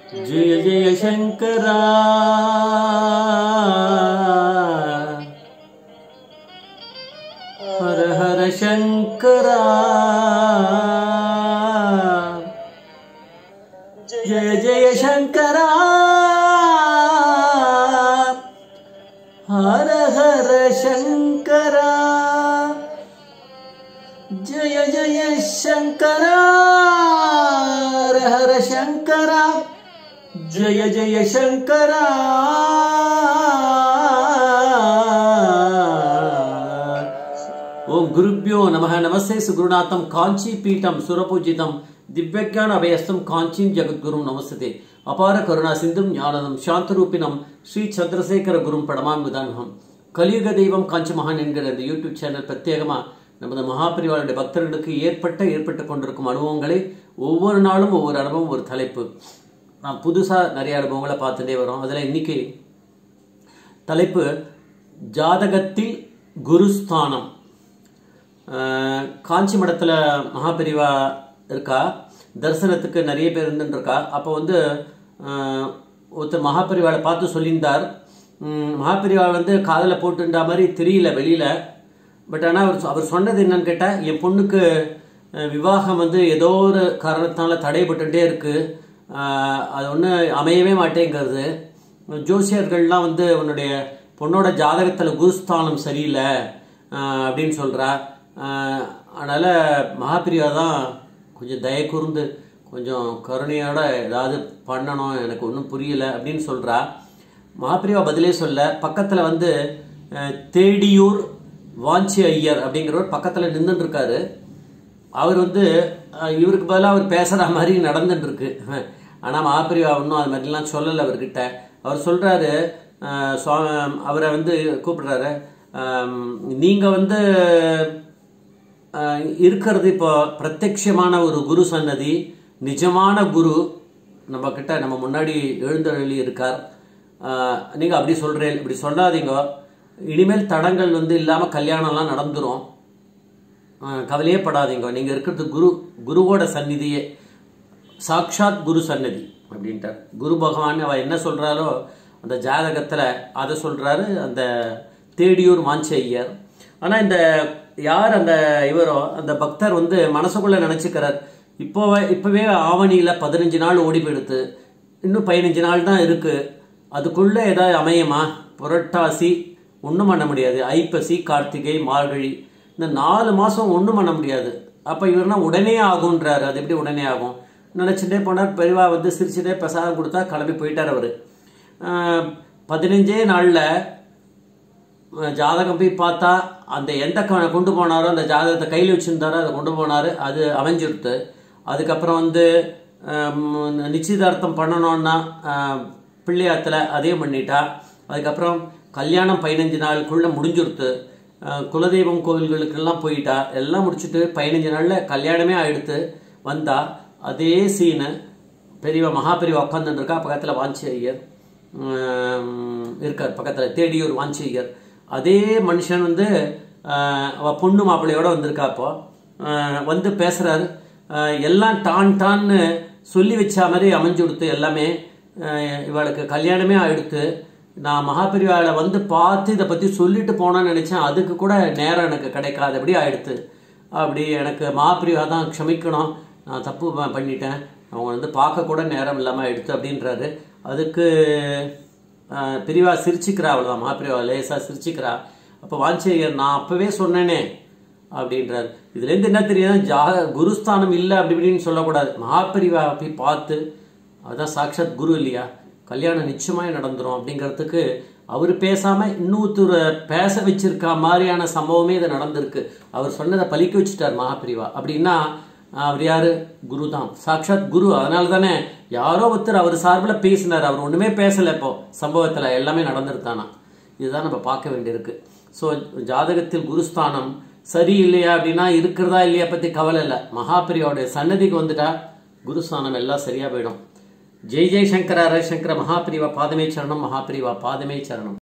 ஜெய ஜெய சங்கரா ஹர ஹர சங்கரா ஜெய ஜெய சங்கரா ஹர ஹர சங்கரா ஜய ஜய சங்கரா ஹர ஹர சங்கரா ஜய ஜய சங்கரா ஓம் குருப்பியோ நம நமஸ்தே சுகுருநாதம் காஞ்சி பீட்டம் சுரபூஜிதம் திவ்யஜான அபயஸ்தம் காஞ்சிம் ஜெகத்குரும் நமஸ்தே அபார கருணா சிந்தும் ஞானதம் சாந்தரூபினம் ஸ்ரீ சந்திரசேகர குரும் படமாம் விதான்கம் கலியுக தெய்வம் காஞ்சி மகான் என்கிற இந்த யூடியூப் சேனல் பிரத்யேகமா நமது மகாபரிவாருடைய பக்தர்களுக்கு ஏற்பட்ட ஏற்பட்டு கொண்டிருக்கும் அனுபவங்களை ஒவ்வொரு நாளும் ஒவ்வொரு அனுபவம் ஒரு தலைப்பு நான் புதுசாக நிறைய அனுபவங்களை பார்த்துட்டே வரோம் அதில் இன்னைக்கு தலைப்பு ஜாதகத்தில் குருஸ்தானம் அஹ், காஞ்சி மடத்தில் மகாபெரிவா இருக்கா தரிசனத்துக்கு நிறைய பேர் இருந்துட்டு இருக்கா அப்போ வந்து அஹ், ஒருத்தர் மகாபெரிவாளை பார்த்து சொல்லியிருந்தார் உம், மகாபெரிவா வந்து காதில் போட்டுன்ற மாதிரி தெரியல வெளியில் பட் ஆனால் அவர் சொ- அவர் சொன்னது என்னன்னு கேட்டால் என் பொண்ணுக்கு அஹ், விவாகம் வந்து ஏதோ ஒரு காரணத்தினால தடைபட்டுட்டே இருக்கு அஹ், அது ஒன்றும் அமையவே மாட்டேங்கிறது ஜோசியர்கள்லாம் வந்து உன்னுடைய பொண்ணோட ஜாதகத்தில் குருஸ்தானம் சரியில்லை அஹ், அப்படின்னு சொல்கிறா அதனால் மகாபிரியா தான் கொஞ்சம் தய கூர்ந்து கொஞ்சம் கருணையோட ஏதாவது பண்ணணும் எனக்கு ஒன்றும் புரியல அப்படின்னு சொல்கிறா மகாபிரிவா பதிலே சொல்ல பக்கத்தில் வந்து அஹ், தேடியூர் வாஞ்சி ஐயர் அப்படிங்கிறவர் பக்கத்தில் நின்றுட்டு இருக்காரு அவர் வந்து அஹ், இவருக்கு பதிலாக அவர் பேசுகிற மாதிரி நடந்துட்டு இருக்கு ஆனால் மகாபிரிவா ஒன்றும் அது மாதிரிலாம் சொல்லலை அவர்கிட்ட அவர் சொல்கிறாரு அவரை வந்து கூப்பிடுறாரு நீங்கள் வந்து அஹ், இருக்கிறது இப்போ பிரத்யக்ஷமான ஒரு குரு சன்னதி நிஜமான குரு நம்ம கிட்ட நம்ம முன்னாடி எழுந்தருளி இருக்கார் அஹ், நீங்க அப்படி சொல்றேன் இப்படி சொல்லாதீங்க இனிமேல் தடங்கள் வந்து இல்லாம கல்யாணம்லாம் நடந்துரும் அஹ், கவலையே படாதீங்க நீங்க இருக்கிறது குரு குருவோட சந்நிதியே சாக்ஷாத் குரு சன்னதி அப்படின்ட்டார் குரு பகவான் அவ என்ன சொல்றாரோ அந்த ஜாதகத்துல அதை சொல்றாரு அந்த தேடியூர் மாஞ்சி ஐயர் ஆனா இந்த யார் அந்த இவரோ அந்த பக்தர் வந்து மனசுக்குள்ள நினைச்சுக்கிறார் இப்போ இப்பவே ஆவணியில பதினஞ்சு நாள் ஓடி போயிடுத்து இன்னும் பதினஞ்சு நாள் தான் இருக்கு அதுக்குள்ள ஏதாவது அமையுமா புரட்டாசி ஒன்றும் பண்ண முடியாது ஐப்பசி கார்த்திகை மார்கழி இந்த நாலு மாசம் ஒன்றும் பண்ண முடியாது அப்ப இவர்னா உடனே ஆகுன்றாரு அது எப்படி உடனே ஆகும் நினைச்சுட்டே போனார் பெரியவா வந்து சிரிச்சுட்டே பிரசாதம் கொடுத்தா கிளம்பி போயிட்டார் அவரு ஆஹ் பதினஞ்சே நாள்ல அஹ் ஜாதகம் போய் பார்த்தா அந்த எந்த க- கொண்டு போனாரோ அந்த ஜாதகத்தை கையில் வச்சிருந்தாரோ அதை கொண்டு போனாரு அது அமைஞ்சிருத்து அதுக்கப்புறம் வந்து ஹம், நிச்சயதார்த்தம் பண்ணணும்னா அஹ், பிள்ளையாத்துல அதையும் பண்ணிட்டா அதுக்கப்புறம் கல்யாணம் பதினஞ்சு நாளுக்குள்ள முடிஞ்சிருத்து அஹ், குலதெய்வம் கோவில்களுக்கெல்லாம் போயிட்டா எல்லாம் முடிச்சுட்டு பதினஞ்சு நாள்ல கல்யாணமே ஆயிடுத்து வந்தா அதே சீனு பெரியவா மகா பெரியவா உட்காந்துட்டு இருக்கா பக்கத்துல வாஞ்சி ஐயர் உம், இருக்கார் பக்கத்துல தேடியூர் வாஞ்சி ஐயர் அதே மனுஷன் வந்து ஆஹ், அவ பொண்ணு மாப்பிள்ளையோட வந்திருக்கா அப்போ ஆஹ், வந்து பேசுறாரு ஆஹ், எல்லாம் டான் டான்னு சொல்லி வச்ச மாதிரி அமைஞ்சு கொடுத்து எல்லாமே ஆஹ், இவளுக்கு கல்யாணமே ஆயிடுத்து நான் மகாபெரிவாளை வந்து பார்த்து இதை பத்தி சொல்லிட்டு போனான்னு நினைச்சேன் அதுக்கு கூட நேரம் எனக்கு கிடைக்காதபடி ஆயிடுத்து அப்படி எனக்கு மகாபிரிவா தான் க்ஷமிக்கணும் நான் தப்பு ப- பண்ணிட்டேன் அவங்க வந்து பார்க்க கூட நேரம் இல்லாமல் எடுத்து அப்படின்றாரு அதுக்கு ஆஹ், பிரிவா சிரிச்சுக்கிறா அவ்வளோதான் மகாபிரிவா லேசாக சிரிச்சுக்கிறா அப்போ வாஞ்சையர் நான் அப்பவே சொன்னேனே அப்படின்றாரு இதுலேருந்து என்ன தெரியுது ஜா குருஸ்தானம் இல்லை அப்படி இப்படின்னு சொல்லக்கூடாது மகாபிரிவா போய் பார்த்து அதான் சாக்ஷாத் குரு இல்லையா கல்யாணம் நிச்சயமாய் நடந்துரும் அப்படிங்கிறதுக்கு அவர் பேசாம இன்னொருத்தர் பேச வச்சிருக்க மாதிரியான சம்பவமே இது நடந்திருக்கு அவர் சொன்னதை பலிக்க வச்சுட்டார் மகாபிரிவா அப்படின்னா அவர் யாரு குரு தான் சாக்ஷாத் குரு அதனால தானே யாரோ ஒருத்தர் அவர் சார்பில் பேசினார் அவர் ஒண்ணுமே பேசல இப்போ சம்பவத்துல எல்லாமே நடந்திருக்கானா இதுதான் நம்ம பார்க்க வேண்டியிருக்கு ஸோ ஜாதகத்தில் குருஸ்தானம் சரி இல்லையா அப்படின்னா இருக்கிறதா இல்லையா பத்தி கவலை இல்லை மகாபிரியோடைய சன்னதிக்கு வந்துட்டா குருஸ்தானம் எல்லாம் சரியா போயிடும் ஜெய் ஜெய் சங்கர ஹர சங்கர மகாபிரிவா பாதமே சரணம் மகாபிரிவா பாதமே சரணம்